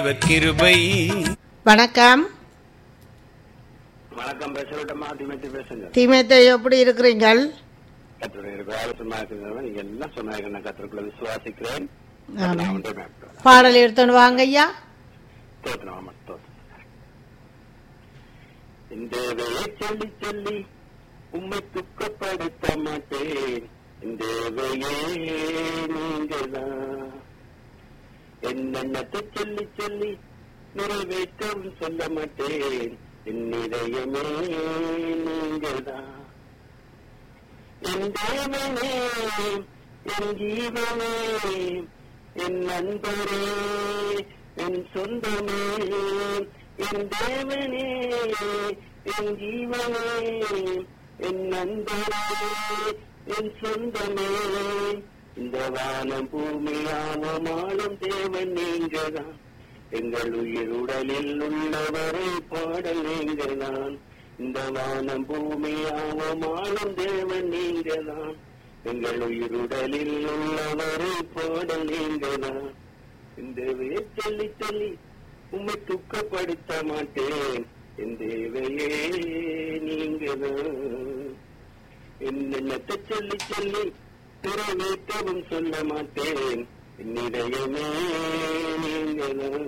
அவர் கிருபை வணக்கம் வணக்கம் பேசவிட்டமா திமத்தி பேசுங்க தீமேத்தை எப்படி இருக்கிறீங்கள் கத்தருடைய ஆலோசனை இருக்கிறவங்க நீங்க எல்லாம் சொன்னாங்க நான் கத்தருக்குள்ள விசுவாசிக்கிறேன் ஆமாம். நான் ஒன்றே மேற்கொள்கிறேன். பாடல் எடுத்துன்னு வாங்க ஐயா தோற்றணும் ஆமா தோற்றம் இந்த வேலை சொல்லி சொல்லி உம்மை துக்கப்படுத்த மாட்டேன் இந்த வேலையே நீங்கதான் என்னென்னத்தை சொல்லி சொல்லி நிறைவேற்றவும் சொல்ல மாட்டேன் என் இதயமே நீங்கதான் என் தேவனே என் ஜீவனே என் நண்பரே என் சொந்தமே என் தேவனே என் ஜீவனே என் நண்பரே என் சொந்தமே இந்த வானம் பூமியான மாளும் தேவன் நீங்கதான் எங்கள் உயிர் உடலில் உள்ளவரை பாடல் நீங்கதான் இந்த வானம் பூமியாவும் ஆளும் தேவன் நீங்கதான் எங்கள் உயிர் உடலில் உள்ளவரை பாடல் நீங்கதான் இந்த சொல்லி சொல்லி உம்மை துக்கப்படுத்த மாட்டேன் என் தேவையே நீங்கதான் என்னென்னத்தை சொல்லி சொல்லி நிறைவேற்றவும் சொல்ல மாட்டேன் என்னிடையமே நீங்கதான்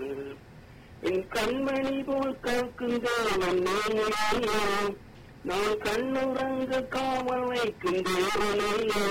என் கண்மணி போல் காக்கும் தேவன் நீங்களோ நான் கண்ணுறங்க காவல் வைக்கும் தேவனையோ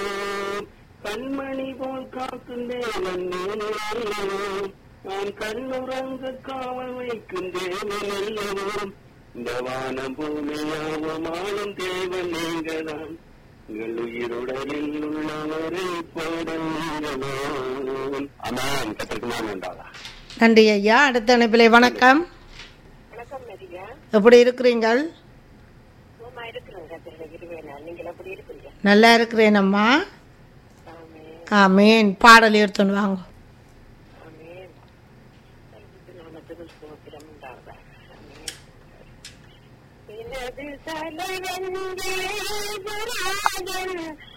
கண்மணி போல் காக்கும் தேவன் நீங்களோ நான் கண்ணுறங்க காவல் வைக்கும் தேவனையோ இந்த வானம் பூமியாவும் ஆளும் தேவன் நீங்கதான் உங்கள் உயிருடலில் உள்ளவரை பாடல் நீங்களான் அமான் கத்திற்கு நான் உண்டாதா நன்றி ஐயா அடுத்த அனுப்பிலே வணக்கம் வணக்கம் மதியா எப்படி இருக்கிறீங்கள் சும்மா இருக்கிறேங்க கத்திரில இருவேனா நீங்கள் எப்படி இருக்கிறீங்க நல்லா இருக்கிறேன் அம்மா ஆமே ஆமேன் பாடல் எடுத்துன்னு வாங்க ஆமே நாமத்துக்கு ஸ்தோத்திரம் உண்டாவதா ஆமே எனது தலைவன் தேவராஜன்